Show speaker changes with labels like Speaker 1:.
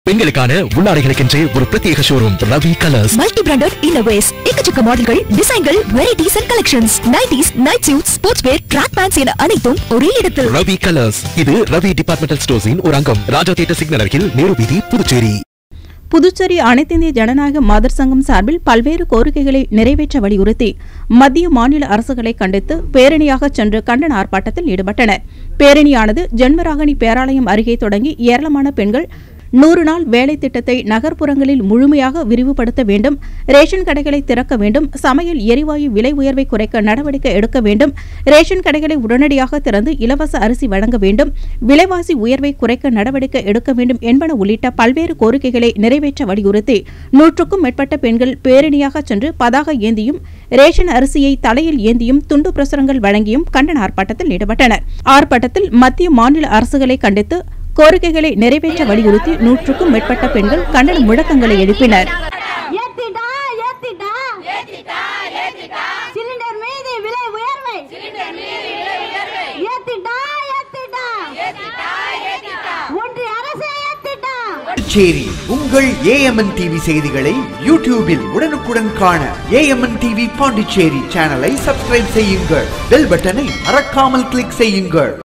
Speaker 1: பெண்களுக்கான உள்ளாடைகளுக்கென்றே ஒரு பிரத்யேக showroom Ravi colours
Speaker 2: multi branded இன்னோவேஸ் எக்கச்சக்க மாடல்கள் டிசைன்கள் varieties and collections nighties night suit sports wear track pants என அனைத்தும் ஒரே இடத்தில்
Speaker 1: ரவி கலர்ஸ் இது ரவி டிபார்ட்மெண்டல் ஸ்டோர்ஸின் ஒரு அங்கம் ராஜா தியேட்டர் சிக்னல் அருகில் நேரு வீதி புதுச்சேரி
Speaker 3: புதுச்சேரி அனைத்திந்திய ஜனநாயக மாதர் சங்கம் சார்பில் பல்வேறு கோரிக்கைகளை நிறைவேற்ற வலியுறுத்தி மத்திய மாநில அரசுகளை கண்டித்து பேரணியாக சென்று கண்டன ஆர்ப்பாட்டத்தில் ஈடுபட்டனர் பேரணியானது ஜென்மராகனி பேராலயம் அருகே தொடங்கி ஏராளமான பெண்கள் நூறு நாள் வேலை திட்டத்தை நகர்ப்புறங்களில் முழுமையாக விரிவுபடுத்த வேண்டும் ரேஷன் கடைகளை திறக்க வேண்டும் சமையல் எரிவாயு விலை உயர்வை குறைக்க நடவடிக்கை எடுக்க வேண்டும் ரேஷன் கடைகளை உடனடியாக திறந்து இலவச அரிசி வழங்க வேண்டும் விலைவாசி உயர்வை குறைக்க நடவடிக்கை எடுக்க வேண்டும் என்பன உள்ளிட்ட பல்வேறு கோரிக்கைகளை நிறைவேற்ற வலியுறுத்தி நூற்றுக்கும் மேற்பட்ட பெண்கள் பேரணியாக சென்று பதாக ஏந்தியும் ரேஷன் அரிசியை தலையில் ஏந்தியும் துண்டு பிரசுரங்கள் வழங்கியும் கண்டன ஆர்ப்பாட்டத்தில் ஈடுபட்டனர் ஆர்ப்பாட்டத்தில் மத்திய மாநில அரசுகளை கண்டித்து கோரிக்கைகளை நிறைவேற்ற வலியுறுத்தி நூற்றுக்கும் மேற்பட்ட பெண்கள் கண்டன முழக்கங்களை எழுப்பினர்
Speaker 4: ஏத்திட்டா ஏத்திட்டா ஏத்திட்டா ஏத்திட்டா சிலிண்டர் மீது விலை உயர்வை சிலிண்டர் மீது விலை உயர்வை ஏத்திட்டா ஏத்திட்டா ஏத்திட்டா ஏத்திட்டா ஒன்றிய அரசு ஏத்திட்டா
Speaker 5: புதுச்சேரி உங்கள் ஏஎம்என் டிவி செய்திகளை யூடியூபில் உடனுக்குடன் காண ஏஎம்என் டிவி பாண்டிச்சேரி சேனலை சப்ஸ்கிரைப் செய்யுங்கள் பெல் பட்டனை மறக்காமல் கிளிக் செய்யுங்கள்